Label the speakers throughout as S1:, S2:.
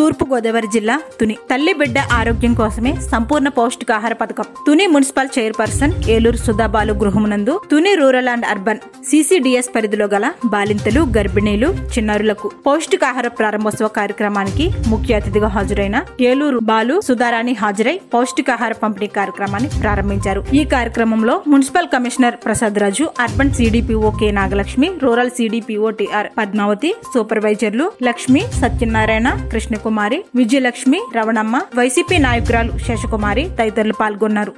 S1: తూర్పు గోదావరి జిల్లా తుని తల్లి బిడ్డ ఆరోగ్యం కోసమే సంపూర్ణ పౌష్టికాహార పథకం తుని మున్సిపల్ చైర్పర్సన్ ఏలూరు సుధాబాలు గృహమునందు Tuni rural and urban ICDS పరిధిలో గల బాలింతలు గర్భిణీలు చిన్నారులకు పౌష్టికాహార ప్రారంభోత్సవ కార్యక్రమానికి ముఖ్య అతిథిగా హాజరైన ఏలూరు బాలు సుధారాణి హాజరై పౌష్టికాహార పంపిణీ కార్యక్రమాన్ని ప్రారంభించారు ఈ కార్యక్రమంలో municipal commissioner Prasad Raju urban CDPO K Nagalakshmi rural CDPO TR Padmavathi సూపర్వైజర్లు లక్ష్మి సత్యనారాయణ కృష్ణకుమారి విజయలక్ష్మి రవణమ్మ వైసీపీ నాయకురాలు శేషకుమారి తదితరులు పాల్గొన్నారు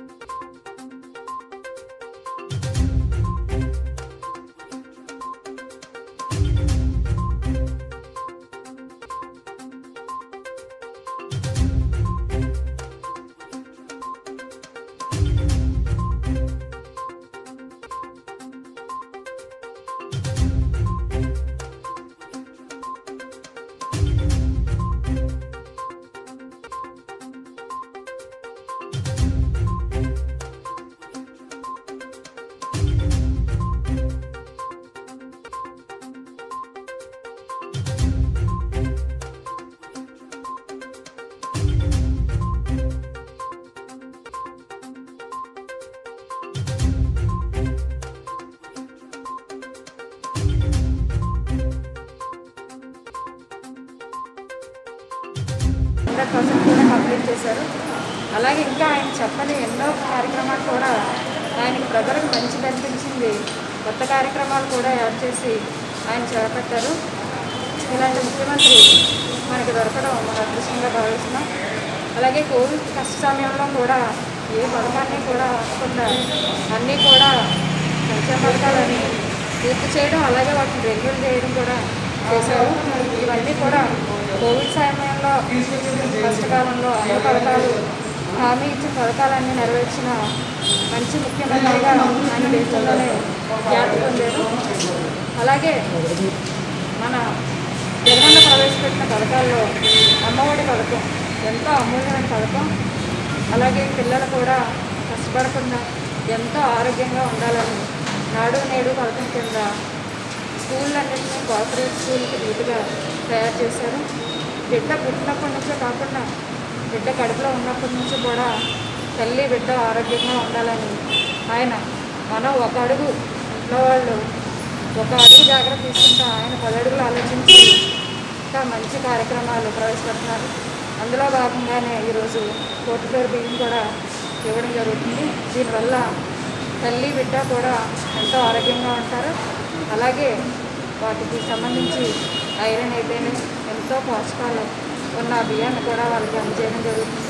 S2: హండ్రెడ్ పర్సెంట్ కూడా కంప్లీట్ చేశారు అలాగే ఇంకా ఆయన చెప్పని ఎన్నో కార్యక్రమాలు కూడా ఆయనకి ప్రజలకు మంచిది అనిపించింది కొత్త కార్యక్రమాలు కూడా యాడ్ చేసి ఆయన చేపట్టారు ఇలాంటి ముఖ్యమంత్రి మనకి దొరకడం మన అదృష్టంగా భావిస్తున్నాం అలాగే కోవిడ్ కష్ట సమయంలో కూడా ఏ పథకాన్ని కూడా ఆపకుండా అన్నీ కూడా సంక్షేమ పథకాలని పూర్తి చేయడం అలాగే వాటిని రెన్యూల్ చేయడం కూడా చేశారు ఇవన్నీ కూడా కోవిడ్ సమయంలో కష్టకాలంలో అన్ని పథకాలు హామీ ఇచ్చిన పథకాలన్నీ నెరవేర్చిన మంచి ముఖ్యమంత్రిగా ఆయన దేశంలోనే ఖ్యాతి పొందారు అలాగే మన జగనన్న ప్రవేశపెట్టిన పథకాల్లో అమ్మఒడి పథకం ఎంతో అమూల్యమైన పథకం అలాగే పిల్లలు కూడా కష్టపడకుండా ఎంతో ఆరోగ్యంగా ఉండాలని నాడు నేడు పథకం కింద స్కూళ్ళన్నింటినీ కార్పొరేట్ స్కూల్కి నీట్గా తయారు చేశారు బిడ్డ పుట్టినప్పటి నుంచే కాకుండా బిడ్డ కడుపులో ఉన్నప్పటి నుంచి కూడా తల్లి బిడ్డ ఆరోగ్యంగా ఉండాలని ఆయన మనం ఒక అడుగు ఇంట్లో వాళ్ళు ఒక అడుగు జాగ్రత్త తీసుకుంటా ఆయన పది అడుగులు ఆలోచించి ఇంకా మంచి కార్యక్రమాలు ప్రవేశపెడుతున్నారు అందులో భాగంగానే ఈరోజు కోటి పేరు బియ్యం కూడా ఇవ్వడం జరుగుతుంది దీనివల్ల తల్లి బిడ్డ కూడా ఎంతో ఆరోగ్యంగా ఉంటారు అలాగే వాటికి సంబంధించి ఐరన్ అయితేనే ఎంతో పోషకాలు ఉన్న బియ్యాన్ని కూడా వాళ్ళకి అందజేయడం జరుగుతుంది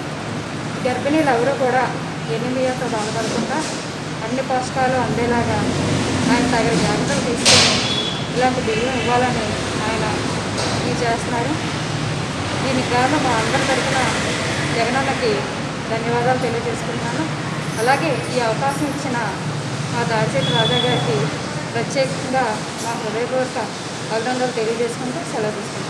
S2: గర్భిణీలు ఎవరు కూడా ఎనిమిదితో బాధపడకుండా అన్ని పోషకాలు అందేలాగా ఆయన తగిన జాగ్రత్తలు తీసుకొని ఇలాంటి బియ్యం ఇవ్వాలని ఆయన ఇది చేస్తున్నారు దీనికి కారణం మా అందరి తరఫున జగనన్నకి ధన్యవాదాలు తెలియజేసుకుంటున్నాను అలాగే ఈ అవకాశం ఇచ్చిన మా దాడిశెట్టి రాజా గారికి ప్రత్యేకంగా మా హృదయపూర్వక అభినందనలు తెలియజేసుకుంటూ సెలవు తీసుకుంటాను